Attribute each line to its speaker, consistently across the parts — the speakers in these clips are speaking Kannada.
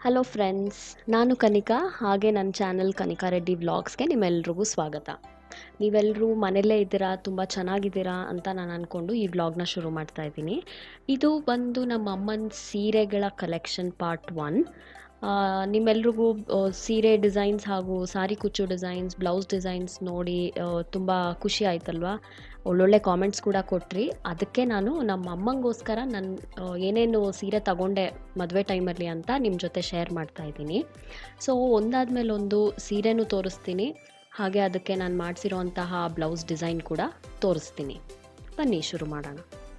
Speaker 1: ಹಲೋ ಫ್ರೆಂಡ್ಸ್ ನಾನು ಕನಿಕಾ ಹಾಗೆ ನನ್ನ ಚಾನಲ್ ಕನಿಕಾ ರೆಡ್ಡಿ ವ್ಲಾಗ್ಸ್ಗೆ ನಿಮ್ಮೆಲ್ರಿಗೂ ಸ್ವಾಗತ ನೀವೆಲ್ಲರೂ ಮನೆಯಲ್ಲೇ ಇದ್ದೀರಾ ತುಂಬ ಚೆನ್ನಾಗಿದ್ದೀರಾ ಅಂತ ನಾನು ಅಂದ್ಕೊಂಡು ಈ ವ್ಲಾಗ್ನ ಶುರು ಮಾಡ್ತಾ ಇದ್ದೀನಿ ಇದು ಬಂದು ನಮ್ಮ ಅಮ್ಮನ ಸೀರೆಗಳ ಕಲೆಕ್ಷನ್ ಪಾರ್ಟ್ ಒನ್ ನಿಮ್ಮೆಲ್ರಿಗೂ ಆ, ಸೀರೆ ಡಿಸೈನ್ಸ್ ಹಾಗೂ ಸಾರಿ ಕುಚ್ಚು ಡಿಸೈನ್ಸ್ ಬ್ಲೌಸ್ ಡಿಸೈನ್ಸ್ ನೋಡಿ ತುಂಬ ಖುಷಿ ಆಯ್ತಲ್ವಾ ಒಳ್ಳೊಳ್ಳೆ ಕಾಮೆಂಟ್ಸ್ ಕೂಡ ಕೊಟ್ರಿ ಅದಕ್ಕೆ ನಾನು ನಮ್ಮ ಅಮ್ಮಂಗೋಸ್ಕರ ನನ್ನ ಏನೇನು ಸೀರೆ ತಗೊಂಡೆ ಮದುವೆ ಟೈಮಲ್ಲಿ ಅಂತ ನಿಮ್ಮ ಜೊತೆ ಶೇರ್ ಮಾಡ್ತಾ ಇದ್ದೀನಿ ಸೊ ಒಂದಾದ್ಮೇಲೆ ಒಂದು ಸೀರೆನೂ ತೋರಿಸ್ತೀನಿ ಹಾಗೆ ಅದಕ್ಕೆ ನಾನು ಮಾಡಿಸಿರೋಂತಹ ಬ್ಲೌಸ್ ಡಿಸೈನ್ ಕೂಡ ತೋರಿಸ್ತೀನಿ ಬನ್ನಿ ಶುರು ಮಾಡೋಣ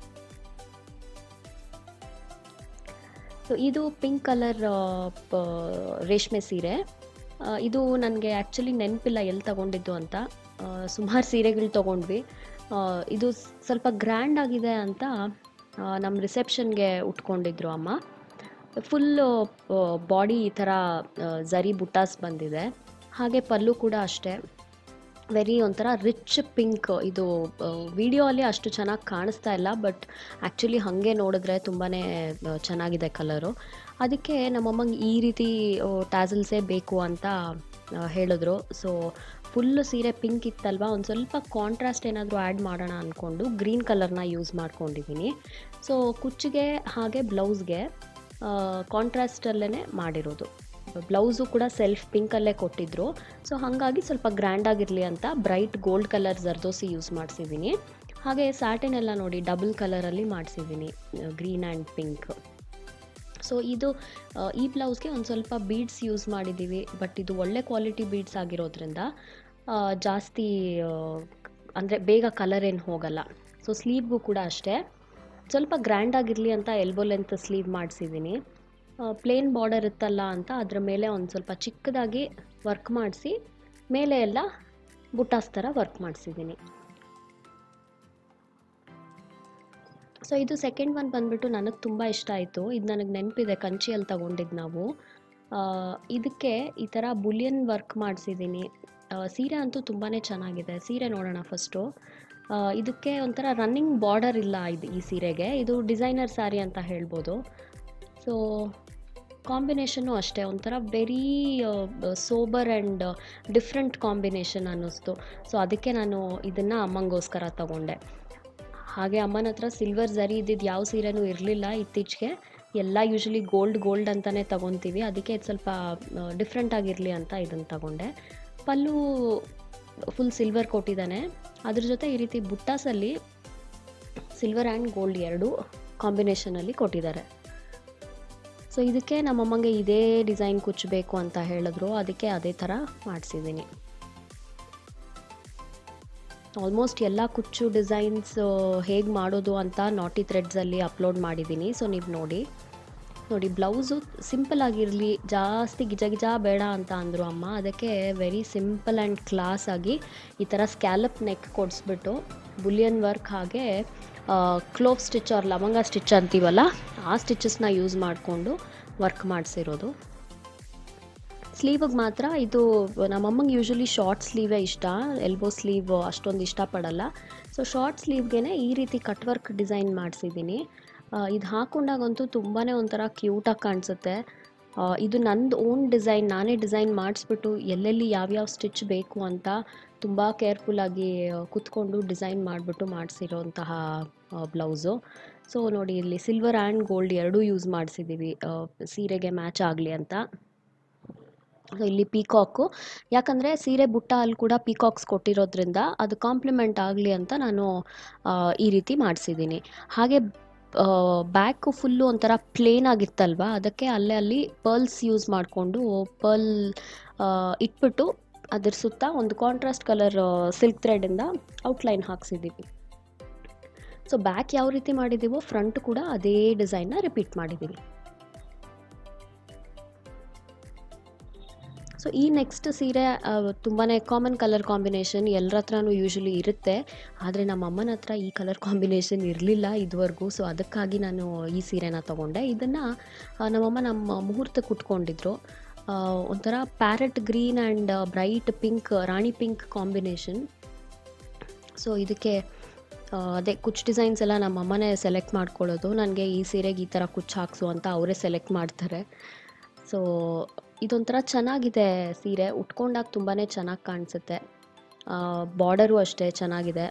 Speaker 1: ಸೊ ಇದು ಪಿಂಕ್ ಕಲರ್ ರೇಷ್ಮೆ ಸೀರೆ ಆ, ಇದು ನನಗೆ ಆ್ಯಕ್ಚುಲಿ ನೆನಪಿಲ್ಲ ಎಲ್ಲಿ ತಗೊಂಡಿದ್ದು ಅಂತ ಸುಮಾರು ಸೀರೆಗಳು ತೊಗೊಂಡ್ವಿ ಆ, ಇದು ಸ್- ಸ್ವಲ್ಪ ಗ್ರ್ಯಾಂಡ್ ಆಗಿದೆ ಅಂತ ಆ, ನಮ್ಮ ರಿಸೆಪ್ಷನ್ಗೆ ಉಟ್ಕೊಂಡಿದ್ರು ಅಮ್ಮ ಫುಲ್ಲು ಬಾಡಿ ಈ ಥರ ಆ, ಝರಿ ಬುಟ್ಟಾಸ್ ಬಂದಿದೆ ಹಾಗೆ ಪಲ್ಲು ಕೂಡ ಅಷ್ಟೇ ವೆರಿ ಒಂಥರ ರಿಚ್ ಪಿಂಕ್ ಇದು ವಿಡಿಯೋ ಅಲ್ಲಿ ಅಷ್ಟು ಚೆನ್ನಾಗಿ ಕಾಣಿಸ್ತಾ ಇಲ್ಲ ಬಟ್ ಆ್ಯಕ್ಚುಲಿ ಹಾಗೆ ನೋಡಿದ್ರೆ ತುಂಬಾ ಚೆನ್ನಾಗಿದೆ ಕಲರು ಅದಕ್ಕೆ ನಮ್ಮಮ್ಮಂಗೆ ಈ ರೀತಿ ಟ್ಯಾಸಲ್ಸೇ ಬೇಕು ಅಂತ ಆ, ಹೇಳಿದ್ರು ಸೊ ಫುಲ್ಲು ಸೀರೆ ಪಿಂಕ್ ಇತ್ತಲ್ವಾ ಒಂದು ಸ್ವಲ್ಪ ಕಾಂಟ್ರಾಸ್ಟ್ ಏನಾದರೂ ಆ್ಯಡ್ ಮಾಡೋಣ ಅಂದ್ಕೊಂಡು ಗ್ರೀನ್ ಕಲರ್ನ ಯೂಸ್ ಮಾಡ್ಕೊಂಡಿದ್ದೀನಿ ಸೊ ಕುಚ್ಚಿಗೆ ಹಾಗೆ ಬ್ಲೌಸ್ಗೆ ಕಾಂಟ್ರಾಸ್ಟಲ್ಲೇ ಮಾಡಿರೋದು ಬ್ಲೌಸು ಕೂಡ ಸೆಲ್ಫ್ ಪಿಂಕಲ್ಲೇ ಕೊಟ್ಟಿದ್ರು ಸೊ ಹಾಗಾಗಿ ಸ್ವಲ್ಪ ಗ್ರ್ಯಾಂಡ್ ಆಗಿರಲಿ ಅಂತ bright gold colour zardozi use ಮಾಡಿಸಿದ್ದೀನಿ ಹಾಗೆ ಸ್ಯಾಟಿನ್ ಎಲ್ಲ ನೋಡಿ ಡಬಲ್ ಕಲರಲ್ಲಿ ಮಾಡಿಸಿದ್ದೀನಿ ಗ್ರೀನ್ ಆ್ಯಂಡ್ ಪಿಂಕ್ ಸೊ ಇದು ಆ, ಈ ಬ್ಲೌಸ್ಗೆ ಒಂದು ಸ್ವಲ್ಪ ಬೀಡ್ಸ್ ಯೂಸ್ ಮಾಡಿದ್ದೀವಿ ಬಟ್ ಇದು ಒಳ್ಳೆ ಕ್ವಾಲಿಟಿ ಬೀಡ್ಸ್ ಆಗಿರೋದ್ರಿಂದ ಆ, ಜಾಸ್ತಿ ಅಂದರೆ ಬೇಗ ಕಲರ್ ಏನು ಹೋಗಲ್ಲ ಸೊ ಸ್ಲೀವ್ಗೂ ಕೂಡ ಅಷ್ಟೇ ಸ್ವಲ್ಪ ಗ್ರ್ಯಾಂಡ್ ಆಗಿರಲಿ ಅಂತ ಎಲ್ಬೋ ಲೆಂತ್ ಸ್ಲೀವ್ ಮಾಡಿಸಿದ್ದೀನಿ ಪ್ಲೇನ್ ಬಾರ್ಡರ್ ಇತ್ತಲ್ಲ ಅಂತ ಅದ್ರ ಮೇಲೆ ಒಂದು ಸ್ವಲ್ಪ ಚಿಕ್ಕದಾಗಿ ವರ್ಕ್ ಮಾಡಿಸಿ ಮೇಲೆ ಎಲ್ಲ ಬುಟ್ಟಾಸ್ ಥರ ವರ್ಕ್ ಮಾಡಿಸಿದ್ದೀನಿ ಸೊ ಇದು ಸೆಕೆಂಡ್ ಒನ್ ಬಂದ್ಬಿಟ್ಟು ನನಗೆ ತುಂಬ ಇಷ್ಟ ಆಯಿತು ಇದು ನನಗೆ ನೆನಪಿದೆ ಕಂಚಿಯಲ್ಲಿ ತಗೊಂಡಿದ್ದು ನಾವು ಆ, ಇದಕ್ಕೆ ಈ ಥರ ಬುಲಿಯನ್ ವರ್ಕ್ ಮಾಡಿಸಿದ್ದೀನಿ ಸೀರೆ ಅಂತೂ ತುಂಬಾ ಚೆನ್ನಾಗಿದೆ ಸೀರೆ ನೋಡೋಣ ಫಸ್ಟು ಇದಕ್ಕೆ ಒಂಥರ ರನ್ನಿಂಗ್ ಬಾರ್ಡರ್ ಇಲ್ಲ ಇದು ಈ ಸೀರೆಗೆ ಇದು ಡಿಸೈನರ್ ಸ್ಯಾರಿ ಅಂತ ಹೇಳ್ಬೋದು ಸೊ ಕಾಂಬಿನೇಷನ್ನು ಅಷ್ಟೇ ಒಂಥರ very sober and different combination ಅನ್ನಿಸ್ತು ಸೊ ಅದಕ್ಕೆ ನಾನು ಇದನ್ನು ಅಮ್ಮಂಗೋಸ್ಕರ ತಗೊಂಡೆ ಹಾಗೆ ಅಮ್ಮನ ಹತ್ರ ಸಿಲ್ವರ್ ಝರಿ ಇದ್ದಿದ್ದು ಯಾವ ಸೀರೆನೂ ಇರಲಿಲ್ಲ ಇತ್ತೀಚೆಗೆ ಎಲ್ಲ ಯೂಶಲಿ ಗೋಲ್ಡ್ ಗೋಲ್ಡ್ ಅಂತಲೇ ತಗೊತೀವಿ ಅದಕ್ಕೆ ಇದು ಸ್ವಲ್ಪ ಡಿಫ್ರೆಂಟ್ ಆಗಿರಲಿ ಅಂತ ಇದನ್ನು ತಗೊಂಡೆ ಪಲ್ಲು ಫುಲ್ ಸಿಲ್ವರ್ ಕೊಟ್ಟಿದ್ದಾನೆ ಅದ್ರ ಜೊತೆ ಈ ರೀತಿ ಬುಟ್ಟಾಸಲ್ಲಿ ಸಿಲ್ವರ್ ಆ್ಯಂಡ್ ಗೋಲ್ಡ್ ಎರಡು ಕಾಂಬಿನೇಷನಲ್ಲಿ ಕೊಟ್ಟಿದ್ದಾರೆ ಸೊ ಇದಕ್ಕೆ ನಮ್ಮಮ್ಮಂಗೆ ಇದೇ ಡಿಸೈನ್ ಕುಚ್ಚಬೇಕು ಅಂತ ಹೇಳಿದ್ರು ಅದಕ್ಕೆ ಅದೇ ಥರ ಮಾಡಿಸಿದ್ದೀನಿ ಆಲ್ಮೋಸ್ಟ್ ಎಲ್ಲ ಕುಚ್ಚು ಡಿಸೈನ್ಸ್ ಹೇಗೆ ಮಾಡೋದು ಅಂತ ನಾಟಿ ಥ್ರೆಡ್ಸಲ್ಲಿ ಅಪ್ಲೋಡ್ ಮಾಡಿದ್ದೀನಿ ಸೊ ನೀವು ನೋಡಿ ನೋಡಿ ಬ್ಲೌಸು ಸಿಂಪಲ್ ಆಗಿರಲಿ ಜಾಸ್ತಿ ಗಿಜ ಗಿಜ ಬೇಡ ಅಂತ ಅಂದರು ಅಮ್ಮ ಅದಕ್ಕೆ ವೆರಿ ಸಿಂಪಲ್ ಆ್ಯಂಡ್ ಕ್ಲಾಸ್ ಆಗಿ ಈ ಥರ ಸ್ಕ್ಯಾಲಪ್ ನೆಕ್ ಕೊಡಿಸ್ಬಿಟ್ಟು ಬುಲಿಯನ್ ವರ್ಕ್ ಹಾಗೆ ಕ್ಲೋವ್ ಸ್ಟಿಚ್ ಅವ್ರ ಲವಂಗ ಸ್ಟಿಚ್ ಅಂತೀವಲ್ಲ ಆ ಸ್ಟಿಚಸ್ನ ಯೂಸ್ ಮಾಡಿಕೊಂಡು ವರ್ಕ್ ಮಾಡಿಸಿರೋದು ಸ್ಲೀವಿಗೆ ಮಾತ್ರ ಇದು ನಮ್ಮಮ್ಮಂಗೆ ಯೂಶಲಿ ಶಾರ್ಟ್ ಸ್ಲೀವೇ ಇಷ್ಟ ಎಲ್ಬೋ ಸ್ಲೀವ್ ಅಷ್ಟೊಂದು ಇಷ್ಟಪಡಲ್ಲ ಸೊ ಶಾರ್ಟ್ ಸ್ಲೀವ್ಗೆ ಈ ರೀತಿ ಕಟ್ ವರ್ಕ್ ಡಿಸೈನ್ ಮಾಡಿಸಿದ್ದೀನಿ ಇದು ಹಾಕೊಂಡಾಗಂತೂ ತುಂಬಾ ಒಂಥರ ಕ್ಯೂಟಾಗಿ ಕಾಣಿಸುತ್ತೆ ಆ, ಇದು ನಂದು ಓನ್ ಡಿಸೈನ್ ನಾನೇ ಡಿಸೈನ್ ಮಾಡಿಸ್ಬಿಟ್ಟು ಎಲ್ಲೆಲ್ಲಿ ಯಾವ್ಯಾವ ಸ್ಟಿಚ್ ಬೇಕು ಅಂತ ತುಂಬ ಕೇರ್ಫುಲ್ಲಾಗಿ ಕುತ್ಕೊಂಡು ಡಿಸೈನ್ ಮಾಡಿಬಿಟ್ಟು ಮಾಡಿಸಿರೋಂತಹ ಬ್ಲೌಸು ಸೊ ನೋಡಿ ಇಲ್ಲಿ ಸಿಲ್ವರ್ ಆ್ಯಂಡ್ ಗೋಲ್ಡ್ ಎರಡೂ ಯೂಸ್ ಮಾಡಿಸಿದ್ದೀವಿ ಸೀರೆಗೆ ಮ್ಯಾಚ್ ಆಗಲಿ ಅಂತ ಸೊ ಇಲ್ಲಿ ಪೀಕಾಕು ಯಾಕಂದರೆ ಸೀರೆ ಬುಟ್ಟ ಅಲ್ಲಿ ಕೂಡ ಪೀಕಾಕ್ಸ್ ಕೊಟ್ಟಿರೋದ್ರಿಂದ ಅದು ಕಾಂಪ್ಲಿಮೆಂಟ್ ಆಗಲಿ ಅಂತ ನಾನು ಆ, ಈ ರೀತಿ ಮಾಡಿಸಿದ್ದೀನಿ ಹಾಗೆ ಬ್ಯಾಕು ಫುಲ್ಲು ಒಂಥರ ಪ್ಲೇನ್ ಆಗಿತ್ತಲ್ವ ಅದಕ್ಕೆ ಅಲ್ಲೇ ಅಲ್ಲಿ ಪರ್ಲ್ಸ್ ಯೂಸ್ ಮಾಡಿಕೊಂಡು ಪರ್ಲ್ ಇಟ್ಬಿಟ್ಟು ಅದ್ರ ಸುತ್ತ ಒಂದು ಕಾಂಟ್ರಾಸ್ಟ್ ಕಲರ್ ಸಿಲ್ಕ್ ಥ್ರೆಡಿಂದ ಔಟ್ಲೈನ್ ಹಾಕ್ಸಿದ್ದೀವಿ ಸೊ ಬ್ಯಾಕ್ ಯಾವ ರೀತಿ ಮಾಡಿದ್ದೀವೋ ಫ್ರಂಟ್ ಕೂಡ ಅದೇ ಡಿಸೈನ್ನ ರಿಪೀಟ್ ಮಾಡಿದ್ದೀವಿ ಸೊ ಈ ನೆಕ್ಸ್ಟ್ ಸೀರೆ ತುಂಬಾ ಕಾಮನ್ ಕಲರ್ ಕಾಂಬಿನೇಷನ್ ಎಲ್ಲರ ಹತ್ರನೂ ಯೂಶಲಿ ಇರುತ್ತೆ ಆದರೆ ನಮ್ಮ ಅಮ್ಮನ ಹತ್ರ ಈ ಕಲರ್ ಕಾಂಬಿನೇಷನ್ ಇರಲಿಲ್ಲ ಇದುವರೆಗೂ ಸೊ ಅದಕ್ಕಾಗಿ ನಾನು ಈ ಸೀರೆನ ತೊಗೊಂಡೆ ಇದನ್ನು ನಮ್ಮಮ್ಮ ನಮ್ಮ ಮುಹೂರ್ತಕ್ಕೆ ಉಟ್ಕೊಂಡಿದ್ರು ಆ, ಒಂಥರ parrot green and bright pink rani pink combination so ಇದಕ್ಕೆ ಆ, ಅದೇ ಕುಚ್ ಡಿಸೈನ್ಸ್ ಎಲ್ಲ ನಮ್ಮ ಅಮ್ಮನೇ ಸೆಲೆಕ್ಟ್ ಮಾಡ್ಕೊಳ್ಳೋದು ನನಗೆ ಈ ಸೀರೆಗೆ ಈ ಥರ ಕುಚ್ಚು ಹಾಕ್ಸು ಅಂತ ಅವರೇ ಸೆಲೆಕ್ಟ್ ಮಾಡ್ತಾರೆ ಸೊ ಇದೊಂಥರ ಚೆನ್ನಾಗಿದೆ ಸೀರೆ ಉಟ್ಕೊಂಡಾಗ ತುಂಬಾ ಚೆನ್ನಾಗಿ ಕಾಣಿಸುತ್ತೆ ಬಾರ್ಡರು ಅಷ್ಟೇ ಚೆನ್ನಾಗಿದೆ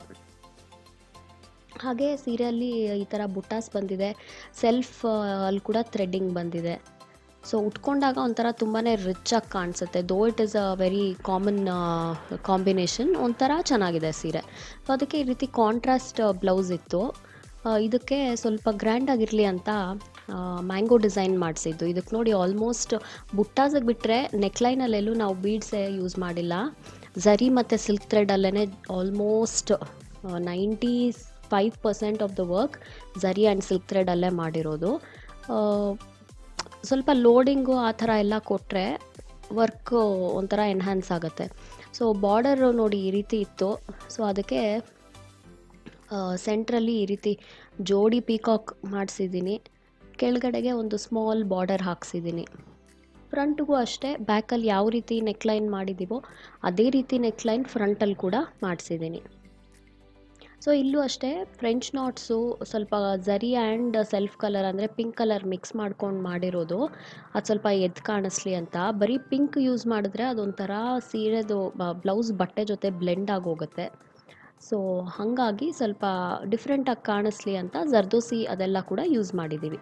Speaker 1: ಹಾಗೆ ಸೀರೆಯಲ್ಲಿ ಈ ಥರ ಬುಟ್ಟಾಸ್ ಬಂದಿದೆ ಸೆಲ್ಫ್ ಅಲ್ಲಿ ಕೂಡ ಥ್ರೆಡ್ಡಿಂಗ್ ಬಂದಿದೆ ಸೊ ಉಟ್ಕೊಂಡಾಗ ಒಂಥರ ತುಂಬಾ ರಿಚ್ ಆಗಿ ಕಾಣಿಸುತ್ತೆ though it is a very common combination ಒಂಥರ ಚೆನ್ನಾಗಿದೆ ಸೀರೆ ಸೊ ಅದಕ್ಕೆ ಈ ರೀತಿ ಕಾಂಟ್ರಾಸ್ಟ್ ಬ್ಲೌಸ್ ಇತ್ತು ಆ, ಇದಕ್ಕೆ ಸ್ವಲ್ಪ ಗ್ರ್ಯಾಂಡ್ ಆಗಿರಲಿ ಅಂತ ಮ್ಯಾಂಗೋ ಡಿಸೈನ್ ಮಾಡಿಸಿದ್ದು ಇದಕ್ಕೆ ನೋಡಿ ಆಲ್ಮೋಸ್ಟ್ ಬುಟ್ಟಾಸಿಗೆ ಬಿಟ್ಟರೆ ನೆಕ್ಲೈನಲ್ಲೆಲ್ಲೂ ನಾವು ಬೀಡ್ಸೇ ಯೂಸ್ ಮಾಡಿಲ್ಲ ಝರಿ ಮತ್ತು ಸಿಲ್ಕ್ ಥ್ರೆಡಲ್ಲೇ almost ninety five percent of the work zari and silk ಥ್ರೆಡಲ್ಲೇ ಮಾಡಿರೋದು ಆ, ಸ್ವಲ್ಪ ಲೋಡಿಂಗು ಆ ಥರ ಎಲ್ಲ ಕೊಟ್ಟರೆ ವರ್ಕ್ ಒಂಥರ ಎನ್ಹ್ಯಾನ್ಸ್ ಆಗುತ್ತೆ ಸೊ ಬಾರ್ಡರ್ ನೋಡಿ ಈ ರೀತಿ ಇತ್ತು ಸೊ ಅದಕ್ಕೆ ಸೆಂಟ್ರಲ್ಲಿ ಈ ರೀತಿ ಜೋಡಿ ಪೀಕಾಕ್ ಮಾಡಿಸಿದ್ದೀನಿ ಕೆಳಗಡೆಗೆ ಒಂದು ಸ್ಮಾಲ್ ಬಾರ್ಡರ್ ಹಾಕ್ಸಿದ್ದೀನಿ ಫ್ರಂಟ್ಗೂ ಅಷ್ಟೇ ಬ್ಯಾಕಲ್ಲಿ ಯಾವ ರೀತಿ ನೆಕ್ಲೈನ್ ಮಾಡಿದ್ದೀವೋ ಅದೇ ರೀತಿ ನೆಕ್ಲೈನ್ ಫ್ರಂಟಲ್ಲಿ ಕೂಡ ಮಾಡಿಸಿದ್ದೀನಿ ಸೊ ಇಲ್ಲೂ ಅಷ್ಟೇ ಫ್ರೆಂಚ್ ನಾಟ್ಸು ಸ್ವಲ್ಪ ಝರಿ ಆ್ಯಂಡ್ ಸೆಲ್ಫ್ ಕಲರ್ ಅಂದರೆ ಪಿಂಕ್ ಕಲರ್ ಮಿಕ್ಸ್ ಮಾಡ್ಕೊಂಡು ಮಾಡಿರೋದು ಅದು ಸ್ವಲ್ಪ ಎದ್ದು ಕಾಣಿಸ್ಲಿ ಅಂತ ಬರೀ ಪಿಂಕ್ ಯೂಸ್ ಮಾಡಿದ್ರೆ ಅದೊಂಥರ ಸೀರೆದು ಬ್ಲೌಸ್ ಬಟ್ಟೆ ಜೊತೆ ಬ್ಲೆಂಡ್ ಆಗೋಗುತ್ತೆ ಸೊ ಹಾಗಾಗಿ ಸ್ವಲ್ಪ ಡಿಫ್ರೆಂಟಾಗಿ ಕಾಣಿಸ್ಲಿ ಅಂತ ಜರ್ದೋಸಿ ಅದೆಲ್ಲ ಕೂಡ ಯೂಸ್ ಮಾಡಿದ್ದೀವಿ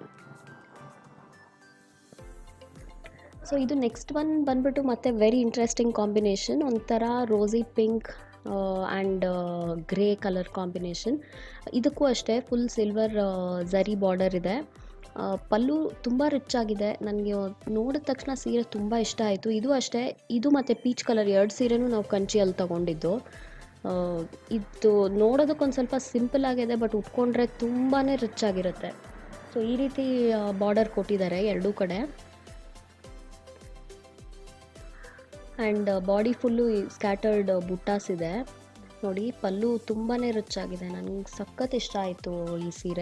Speaker 1: ಸೊ ಇದು ನೆಕ್ಸ್ಟ್ ಒನ್ ಬಂದ್ಬಿಟ್ಟು ಮತ್ತೆ ವೆರಿ ಇಂಟ್ರೆಸ್ಟಿಂಗ್ ಕಾಂಬಿನೇಷನ್ ಒಂಥರ rosy pink and grey colour combination ಇದಕ್ಕೂ ಅಷ್ಟೇ ಫುಲ್ ಸಿಲ್ವರ್ ಝರಿ ಬಾರ್ಡರ್ ಇದೆ ಆ, ಪಲ್ಲು ತುಂಬ ರಿಚ್ ಆಗಿದೆ ನನಗೆ ನೋಡಿದ ತಕ್ಷಣ ಸೀರೆ ತುಂಬ ಇಷ್ಟ ಆಯಿತು ಇದು ಅಷ್ಟೇ ಇದು ಮತ್ತು ಪೀಚ್ ಕಲರ್ ಎರಡು ಸೀರೆನೂ ನಾವು ಕಂಚಿಯಲ್ಲಿ ತೊಗೊಂಡಿದ್ದು ಆ, ಇದು ನೋಡೋದಕ್ಕೊಂದು ಸ್ವಲ್ಪ ಸಿಂಪಲ್ ಆಗಿದೆ ಬಟ್ ಉಟ್ಕೊಂಡ್ರೆ ತುಂಬಾ ರಿಚ್ ಆಗಿರುತ್ತೆ ಸೊ ಈ ರೀತಿ ಬಾರ್ಡರ್ ಕೊಟ್ಟಿದ್ದಾರೆ ಎರಡೂ ಕಡೆ and body full scattered buttas ಇದೆ ನೋಡಿ ಪಲ್ಲು ತುಂಬಾ ರಿಚ್ ಆಗಿದೆ ನನಗೆ ಸಖತ್ ಇಷ್ಟ ಆಯಿತು ಈ ಸೀರೆ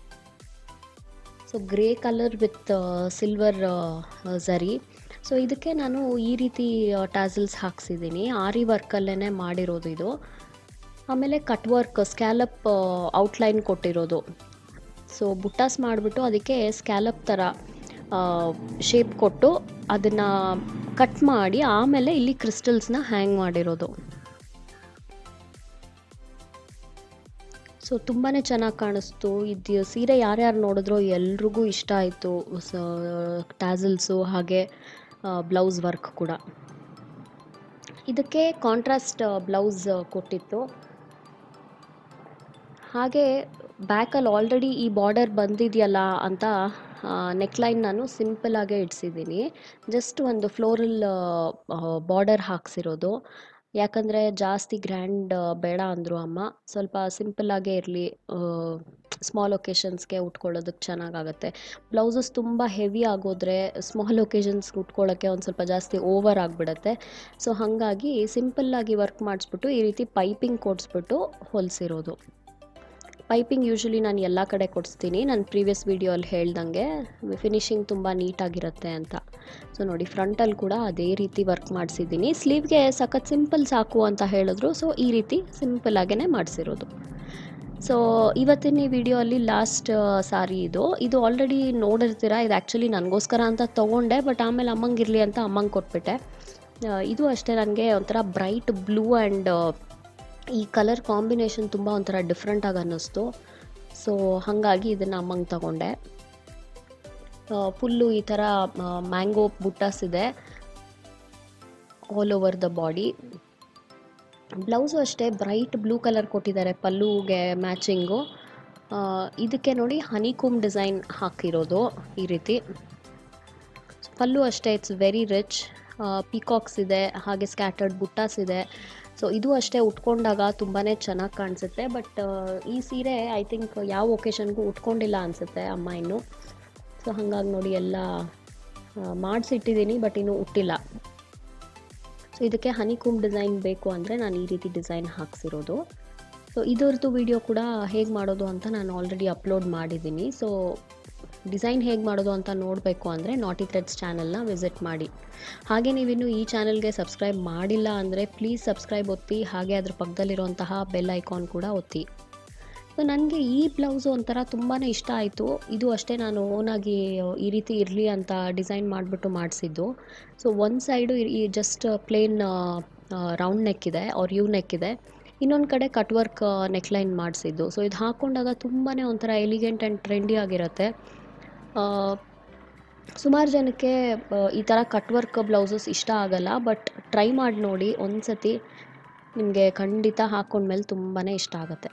Speaker 1: so grey colour with silver zari so ಇದಕ್ಕೆ ನಾನು ಈ ರೀತಿ ಟ್ಯಾಸಲ್ಸ್ ಹಾಕ್ಸಿದ್ದೀನಿ ಆರಿ ವರ್ಕಲ್ಲೇ ಮಾಡಿರೋದು ಇದು ಆಮೇಲೆ ಕಟ್ ವರ್ಕ್ ಸ್ಕ್ಯಾಲಪ್ ಔಟ್ಲೈನ್ ಕೊಟ್ಟಿರೋದು ಸೊ ಬುಟ್ಟಾಸ್ ಮಾಡಿಬಿಟ್ಟು ಅದಕ್ಕೆ ಸ್ಕ್ಯಾಲಪ್ ಥರ ಶೇಪ್ ಕೊಟ್ಟು ಅದನ್ನು ಕಟ್ ಮಾಡಿ ಆಮೇಲೆ ಇಲ್ಲಿ ಕ್ರಿಸ್ಟಲ್ಸ್ನ ಹ್ಯಾಂಗ್ ಮಾಡಿರೋದು ಸೊ ತುಂಬಾ ಚೆನ್ನಾಗಿ ಕಾಣಿಸ್ತು ಇದು ಸೀರೆ ಯಾರ್ಯಾರು ನೋಡಿದ್ರೋ ಎಲ್ರಿಗೂ ಇಷ್ಟ ಆಯಿತು ಟ್ಯಾಸಲ್ಸು ಹಾಗೆ ಬ್ಲೌಸ್ ವರ್ಕ್ ಕೂಡ ಇದಕ್ಕೆ ಕಾಂಟ್ರಾಸ್ಟ್ ಬ್ಲೌಸ್ ಕೊಟ್ಟಿತ್ತು ಹಾಗೆ ಬ್ಯಾಕಲ್ಲಿ ಆಲ್ರೆಡಿ ಈ ಬಾರ್ಡರ್ ಬಂದಿದೆಯಲ್ಲ ಅಂತ ನೆಕ್ಲೈನ್ ನಾನು ಸಿಂಪಲಾಗೇ ಇಡ್ಸಿದ್ದೀನಿ ಜಸ್ಟ್ ಒಂದು ಫ್ಲೋರಲ್ ಬಾರ್ಡರ್ ಹಾಕ್ಸಿರೋದು ಯಾಕಂದರೆ ಜಾಸ್ತಿ ಗ್ರ್ಯಾಂಡ್ ಬೇಡ ಅಂದರು ಅಮ್ಮ ಸ್ವಲ್ಪ ಸಿಂಪಲ್ಲಾಗೇ ಇರಲಿ ಸ್ಮಾಲ್ ಒಕೇಶನ್ಸ್ಗೆ ಉಟ್ಕೊಳ್ಳೋದಕ್ಕೆ ಚೆನ್ನಾಗಾಗುತ್ತೆ ಬ್ಲೌಸಸ್ ತುಂಬ ಹೆವಿ ಆಗೋದ್ರೆ ಸ್ಮಾಲ್ ಒಕೇಶನ್ಸ್ಗೆ ಉಟ್ಕೊಳ್ಳೋಕ್ಕೆ ಒಂದು ಸ್ವಲ್ಪ ಜಾಸ್ತಿ ಓವರ್ ಆಗಿಬಿಡುತ್ತೆ ಸೊ ಹಾಗಾಗಿ ಸಿಂಪಲ್ಲಾಗಿ ವರ್ಕ್ ಮಾಡಿಸ್ಬಿಟ್ಟು ಈ ರೀತಿ ಪೈಪಿಂಗ್ ಕೊಡಿಸ್ಬಿಟ್ಟು ಹೊಲಿಸಿರೋದು ಪೈಪಿಂಗ್ ಯೂಶ್ವಲಿ ನಾನು ಎಲ್ಲ ಕಡೆ ಕೊಡಿಸ್ತೀನಿ ನಾನು ಪ್ರೀವಿಯಸ್ ವೀಡಿಯೋಲ್ಲಿ ಹೇಳ್ದಂಗೆ ಫಿನಿಶಿಂಗ್ ತುಂಬ ನೀಟಾಗಿರುತ್ತೆ ಅಂತ ಸೊ ನೋಡಿ ಫ್ರಂಟಲ್ಲಿ ಕೂಡ ಅದೇ ರೀತಿ ವರ್ಕ್ ಮಾಡಿಸಿದ್ದೀನಿ ಸ್ಲೀವ್ಗೆ ಸಖತ್ ಸಿಂಪಲ್ ಸಾಕು ಅಂತ ಹೇಳಿದ್ರು ಸೊ ಈ ರೀತಿ ಸಿಂಪಲ್ಲಾಗೇ ಮಾಡಿಸಿರೋದು ಸೊ ಇವತ್ತಿನ ಈ ವಿಡಿಯೋಲ್ಲಿ ಲಾಸ್ಟ್ ಸಾರಿ ಇದು ಇದು ಆಲ್ರೆಡಿ ನೋಡಿರ್ತೀರ ಇದು ಆ್ಯಕ್ಚುಲಿ ನನಗೋಸ್ಕರ ಅಂತ ತೊಗೊಂಡೆ ಬಟ್ ಆಮೇಲೆ ಅಮ್ಮಂಗೆ ಇರಲಿ ಅಂತ ಅಮ್ಮಂಗೆ ಕೊಟ್ಬಿಟ್ಟೆ ಆ, ಇದು ಅಷ್ಟೇ ನನಗೆ ಒಂಥರ ಬ್ರೈಟ್ ಬ್ಲೂ ಆ್ಯಂಡ್ ಈ ಕಲರ್ ಕಾಂಬಿನೇಷನ್ ತುಂಬ ಒಂಥರ ಡಿಫ್ರೆಂಟಾಗಿ ಅನ್ನಿಸ್ತು ಸೊ ಹಾಗಾಗಿ ಇದನ್ನು ಅಮ್ಮಂಗೆ ತಗೊಂಡೆ ಫುಲ್ಲು ಈ ಥರ ಮ್ಯಾಂಗೋ ಬುಟ್ಟಾಸ್ ಇದೆ all over the body blouse ಅಷ್ಟೇ ಬ್ರೈಟ್ ಬ್ಲೂ ಕಲರ್ ಕೊಟ್ಟಿದ್ದಾರೆ ಪಲ್ಲುಗೆ ಮ್ಯಾಚಿಂಗು ಇದಕ್ಕೆ ನೋಡಿ ಹನಿಕೋಮ್ ಡಿಸೈನ್ ಹಾಕಿರೋದು ಈ ರೀತಿ ಪಲ್ಲು ಅಷ್ಟೇ ಇಟ್ಸ್ ವೆರಿ ರಿಚ್ ಪಿಕಾಕ್ಸ್ ಇದೆ ಹಾಗೆ ಸ್ಕ್ಯಾಟರ್ಡ್ ಬುಟ್ಟಾಸ್ ಇದೆ ಸೊ ಇದು ಅಷ್ಟೇ ಉಟ್ಕೊಂಡಾಗ ತುಂಬಾ ಚೆನ್ನಾಗಿ ಕಾಣಿಸುತ್ತೆ ಬಟ್ ಈ ಸೀರೆ ಐ ಥಿಂಕ್ ಯಾವ ಒಕೇಶನ್ಗೂ ಉಟ್ಕೊಂಡಿಲ್ಲ ಅನಿಸುತ್ತೆ ಅಮ್ಮ ಇನ್ನು ಸೊ ಹಾಗಾಗಿ ನೋಡಿ ಎಲ್ಲ ಮಾಡಿಸಿಟ್ಟಿದ್ದೀನಿ ಬಟ್ ಇನ್ನೂ ಉಟ್ಟಿಲ್ಲ ಸೊ ಇದಕ್ಕೆ ಹನಿಕೂಮ್ ಡಿಸೈನ್ ಬೇಕು ಅಂದರೆ ನಾನು ಈ ರೀತಿ ಡಿಸೈನ್ ಹಾಕ್ಸಿರೋದು ಸೊ ಇದರದ್ದು ವಿಡಿಯೋ ಕೂಡ ಹೇಗೆ ಮಾಡೋದು ಅಂತ ನಾನು ಆಲ್ರೆಡಿ ಅಪ್ಲೋಡ್ ಮಾಡಿದ್ದೀನಿ ಸೊ ಡಿಸೈನ್ ಹೇಗೆ ಮಾಡೋದು ಅಂತ ನೋಡಬೇಕು ಅಂದರೆ ನಾಟಿ ಥ್ರೆಡ್ಸ್ ಚಾನಲ್ನ ವಿಸಿಟ್ ಮಾಡಿ ಹಾಗೆ ನೀವಿನ್ನು ಈ ಚಾನಲ್ಗೆ ಸಬ್ಸ್ಕ್ರೈಬ್ ಮಾಡಿಲ್ಲ ಅಂದರೆ ಪ್ಲೀಸ್ ಸಬ್ಸ್ಕ್ರೈಬ್ ಒತ್ತಿ ಹಾಗೆ ಅದ್ರ ಪಕ್ಕದಲ್ಲಿರುವಂತಹ ಬೆಲ್ ಐಕಾನ್ ಕೂಡ ಒತ್ತಿ ಸೊ ನನಗೆ ಈ ಬ್ಲೌಸು ಒಂಥರ ತುಂಬಾ ಇಷ್ಟ ಆಯಿತು ಇದು ಅಷ್ಟೇ ನಾನು ಓನಾಗಿ ಈ ರೀತಿ ಇರಲಿ ಅಂತ ಡಿಸೈನ್ ಮಾಡಿಬಿಟ್ಟು ಮಾಡಿಸಿದ್ದು ಸೊ ಒಂದು ಸೈಡು ಈ ಜಸ್ಟ್ ಪ್ಲೇನ್ ರೌಂಡ್ ನೆಕ್ ಇದೆ ಅವ್ರ ಯು ನೆಕ್ ಇದೆ ಇನ್ನೊಂದು ಕಡೆ ಕಟ್ ವರ್ಕ್ ನೆಕ್ಲೈನ್ ಮಾಡಿಸಿದ್ದು ಸೊ ಇದು ಹಾಕ್ಕೊಂಡಾಗ ತುಂಬಾ ಒಂಥರ ಎಲಿಗೆಂಟ್ ಆ್ಯಂಡ್ ಟ್ರೆಂಡಿ ಆಗಿರುತ್ತೆ ಸುಮಾರು ಜನಕ್ಕೆ ಈ ಥರ ಕಟ್ ವರ್ಕ್ ಬ್ಲೌಸಸ್ ಇಷ್ಟ ಆಗಲ್ಲ ಬಟ್ ಟ್ರೈ ಮಾಡಿ ನೋಡಿ ಒಂದು ಸತಿ ನಿಮಗೆ ಖಂಡಿತ ಹಾಕ್ಕೊಂಡ್ಮೇಲೆ ತುಂಬಾ ಇಷ್ಟ ಆಗುತ್ತೆ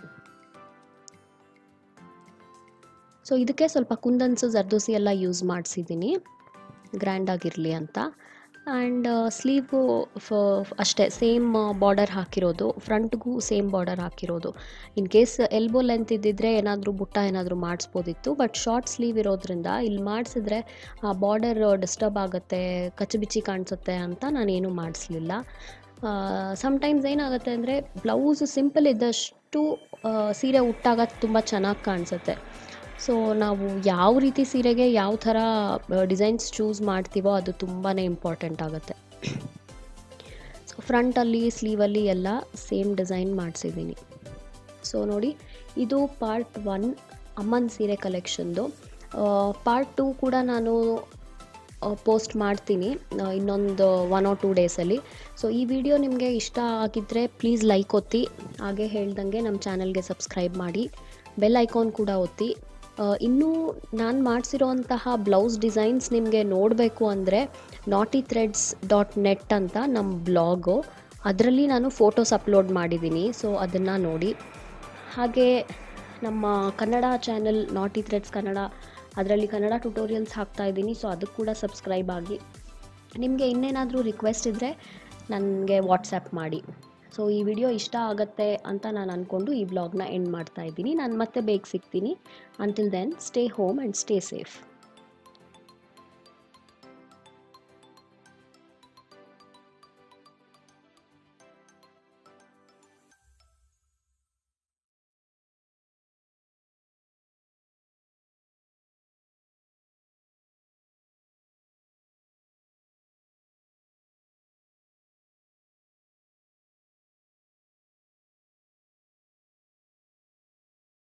Speaker 1: ಸೊ ಇದಕ್ಕೆ ಸ್ವಲ್ಪ ಕುಂದನ್ಸು ಜರ್ದೋಸಿ ಎಲ್ಲ ಯೂಸ್ ಮಾಡಿಸಿದ್ದೀನಿ ಗ್ರ್ಯಾಂಡಾಗಿರಲಿ ಅಂತ ಆ್ಯಂಡ್ ಸ್ಲೀವು ಫ ಅಷ್ಟೇ ಸೇಮ್ ಬಾರ್ಡರ್ ಹಾಕಿರೋದು ಫ್ರಂಟ್ಗೂ ಸೇಮ್ ಬಾರ್ಡರ್ ಹಾಕಿರೋದು ಇನ್ ಕೇಸ್ ಎಲ್ಬೋ ಲೆಂತ್ ಇದ್ದಿದ್ರೆ ಏನಾದರೂ ಬುಟ್ಟ ಏನಾದರೂ ಮಾಡಿಸ್ಬೋದಿತ್ತು ಬಟ್ ಶಾರ್ಟ್ ಸ್ಲೀವ್ ಇರೋದ್ರಿಂದ ಇಲ್ಲಿ ಮಾಡಿಸಿದ್ರೆ ಆ ಬಾರ್ಡರ್ ಡಿಸ್ಟರ್ಬ್ ಆಗುತ್ತೆ ಕಚ್ಚಬಿಚ್ಚಿ ಕಾಣಿಸುತ್ತೆ ಅಂತ ನಾನೇನು ಮಾಡಿಸ್ಲಿಲ್ಲ ಸಮ್ಟೈಮ್ಸ್ ಏನಾಗುತ್ತೆ ಅಂದರೆ ಬ್ಲೌಸ್ ಸಿಂಪಲ್ ಇದ್ದಷ್ಟು ಸೀರೆ ಉಟ್ಟಾಗ ತುಂಬ ಚೆನ್ನಾಗಿ ಕಾಣಿಸುತ್ತೆ ಸೊ ನಾವು ಯಾವ ರೀತಿ ಸೀರೆಗೆ ಯಾವ ಥರ ಡಿಸೈನ್ಸ್ ಚೂಸ್ ಮಾಡ್ತೀವೋ ಅದು ತುಂಬಾ ಇಂಪಾರ್ಟೆಂಟ್ ಆಗುತ್ತೆ ಸೊ ಫ್ರಂಟಲ್ಲಿ ಸ್ಲೀವಲ್ಲಿ ಎಲ್ಲ ಸೇಮ್ ಡಿಸೈನ್ ಮಾಡಿಸಿದ್ದೀನಿ ಸೊ ನೋಡಿ ಇದು ಪಾರ್ಟ್ ಒನ್ ಅಮ್ಮನ ಸೀರೆ ಕಲೆಕ್ಷನ್ದು ಪಾರ್ಟ್ ಟೂ ಕೂಡ ನಾನು ಪೋಸ್ಟ್ ಮಾಡ್ತೀನಿ ಇನ್ನೊಂದು ಒನ್ ಆರ್ ಟೂ ಡೇಸಲ್ಲಿ ಸೊ ಈ ವಿಡಿಯೋ ನಿಮಗೆ ಇಷ್ಟ ಆಗಿದ್ದರೆ ಪ್ಲೀಸ್ ಲೈಕ್ ಒತ್ತಿ ಹಾಗೆ ಹೇಳ್ದಂಗೆ ನಮ್ಮ ಚಾನಲ್ಗೆ ಸಬ್ಸ್ಕ್ರೈಬ್ ಮಾಡಿ ಬೆಲ್ ಐಕಾನ್ ಕೂಡ ಒತ್ತಿ ಇನ್ನೂ ನಾನು ಮಾಡಿಸಿರೋಂತಹ ಬ್ಲೌಸ್ ಡಿಸೈನ್ಸ್ ನಿಮಗೆ ನೋಡಬೇಕು ಅಂದರೆ ನಾಟಿ ಥ್ರೆಡ್ಸ್ ಡಾಟ್ ನೆಟ್ ಅಂತ ನಮ್ಮ ಬ್ಲಾಗು ಅದರಲ್ಲಿ ನಾನು ಫೋಟೋಸ್ ಅಪ್ಲೋಡ್ ಮಾಡಿದ್ದೀನಿ ಸೊ ಅದನ್ನು ನೋಡಿ ಹಾಗೆ ನಮ್ಮ Kannada channel Naughty Threads Kannada ಅದರಲ್ಲಿ ಕನ್ನಡ ಟ್ಯುಟೋರಿಯಲ್ಸ್ ಹಾಕ್ತಾ ಇದ್ದೀನಿ ಸೊ ಅದಕ್ಕೆ ಕೂಡ ಸಬ್ಸ್ಕ್ರೈಬ್ ಆಗಿ ನಿಮಗೆ ಇನ್ನೇನಾದರೂ ರಿಕ್ವೆಸ್ಟ್ ಇದ್ದರೆ ನನಗೆ ವಾಟ್ಸಪ್ ಮಾಡಿ ಸೊ ಈ ವಿಡಿಯೋ ಇಷ್ಟ ಆಗುತ್ತೆ ಅಂತ ನಾನು ಅಂದ್ಕೊಂಡು ಈ ವ್ಲಾಗ್ನ ಎಂಡ್ ಮಾಡ್ತಾ ಇದ್ದೀನಿ ನಾನು ಮತ್ತೆ ಬೇಗ ಸಿಗ್ತೀನಿ until then stay home and stay safe